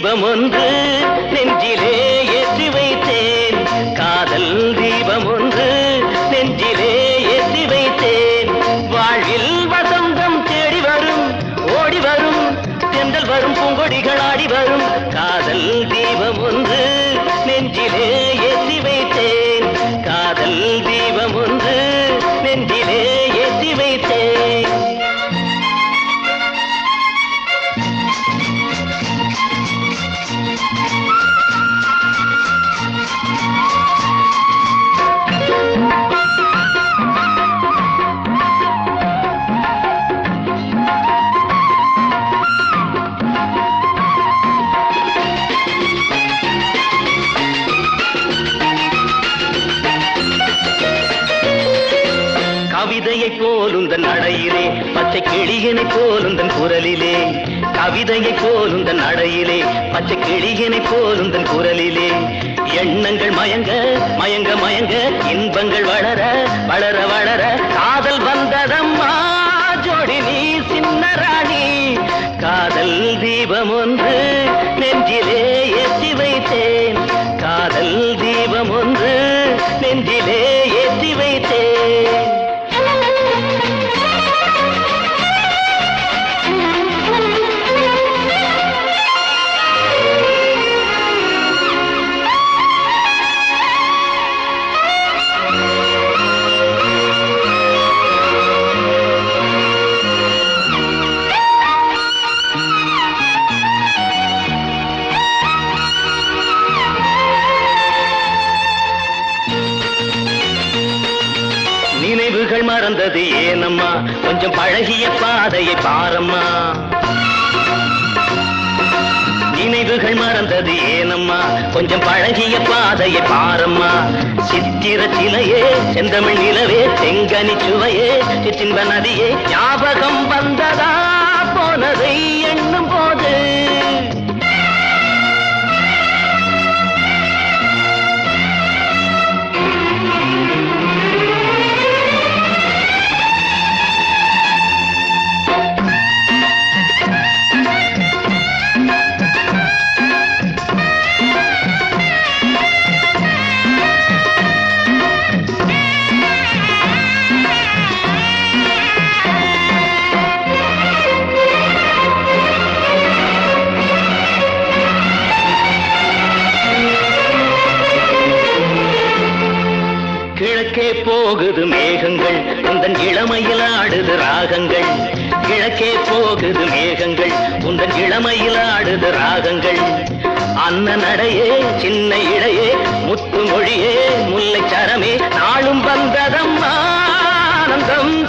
தீபம் ஒன்று நெஞ்சிலே ஏற்றி வைத்தேன் காதல் தீபம் ஒன்று நெஞ்சிலே ஏற்றி வைத்தேன் வாழ்வில் வசந்தம் தேடி வரும் ஓடி வரும் தென்றல் வரும் பூங்கொடிகள் ஆடி வரும் காதல் தீபம் ஒன்று நெஞ்சிலே ஏற்றி வைத்தேன் காதல் தீபம் ஒன்று நெஞ்சிலே ஏற்றி வைத்தேன் கவிதையைப் போலுந்தன் நடையிலே பச்சை கிளியனைப் போலுந்தன் குரலிலே கவிதையைப் போலுந்தன் நடையிலே பச்சை கிளியனைப் போலுந்தன் குரலிலே எண்ணங்கள் மயங்க மயங்க மயங்க இன்பங்கள் வளர வளர வளர காதல் வந்ததம்மா ஜோடி நீ சின்ன ராணி காதல் தீபம் ஒன்று நெஞ்சிலே ஏற்றி வைத்தேன் காதல் தீபம் ஒன்று நெஞ்சிலே ஏற்றி வைத்தேன் நினைவுகள் மறந்தது ஏனம்மா கொஞ்சம் பழகிய பாதையை பாரம்மா நினைவுகள் மறந்தது ஏனம்மா கொஞ்சம் பழகிய பாதையை பாரம்மா சித்திர சிலையே செந்தமிழ் நிலவே செங்கனி சுவையே சிற்றின்ப நதியே ஞாபகம் வந்ததா போனதை எண்ணும் போது கிழக்கே போகுது மேகங்கள் உந்தன் இளமையில் ஆடுது ராகங்கள் கிழக்கே போகுது மேகங்கள் உந்தன் இளமையில் ஆடுது ராகங்கள் அன்ன நடையே சின்ன இடையே முத்து மொழியே முல்லை சரமே நாளும் வந்ததம்மா ஆனந்தம்